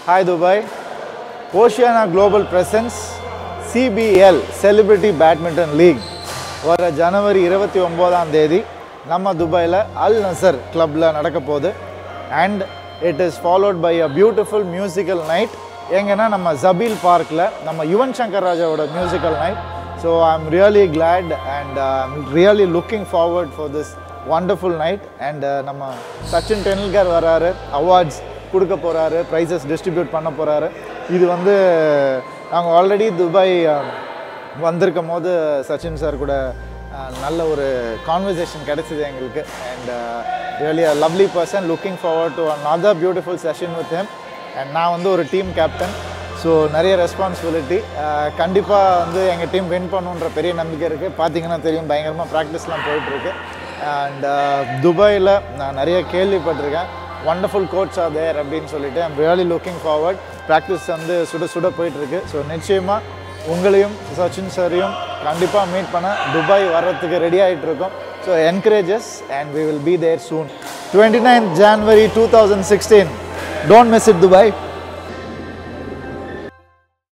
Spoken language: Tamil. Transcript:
Hi Dubai. Oceana Global Presents CBL Celebrity Badminton League வர ஜனவரி இருபத்தி ஒம்போதாம் தேதி நம்ம துபாயில் அல் நசர் கிளப்பில் நடக்க போகுது and it is followed by a beautiful musical night எங்கன்னா நம்ம ஜபீல் பார்க்கில் நம்ம யுவன் சங்கர் ராஜாவோட musical night so I am really glad and I'm really looking forward for this wonderful night and நம்ம சச்சின் டெண்டுல்கர் வராரு அவார்ட்ஸ் கொடுக்க போகிறாரு ப்ரைஸஸ் டிஸ்ட்ரிபியூட் பண்ண போகிறாரு இது வந்து நாங்கள் ஆல்ரெடி துபாய் அஹ், வந்திருக்கும் போது சச்சின் சார் கூட அஹ், நல்ல ஒரு கான்வர்சேஷன் கிடைச்சிது எங்களுக்கு and really a lovely person looking forward to another beautiful session with him and நான் வந்து ஒரு டீம் கேப்டன் ஸோ நிறைய ரெஸ்பான்சிபிலிட்டி கண்டிப்பாக வந்து எங்கள் டீம் வின் பண்ணுன்ற பெரிய நம்பிக்கை இருக்குது பார்த்தீங்கன்னா தெரியும் பயங்கரமாக ப்ராக்டிஸ்லாம் போயிட்டுருக்கு அண்ட் துபாயில் நான் நிறைய கேள்விப்பட்டிருக்கேன் வண்டர்ஃபுல் கோச் ஆர் தேர் அப்படின்னு சொல்லிட்டு I'm really looking forward practice வந்து சுட சுட போயிட்டுருக்கு ஸோ நிச்சயமாக உங்களையும் சச்சின் சாரையும் கண்டிப்பாக மீட் பண்ண துபாய் வர்றதுக்கு ரெடி ஆகிட்டு இருக்கோம் so encourages and we will be there soon twenty nine January two thousand sixteen don't miss it Dubai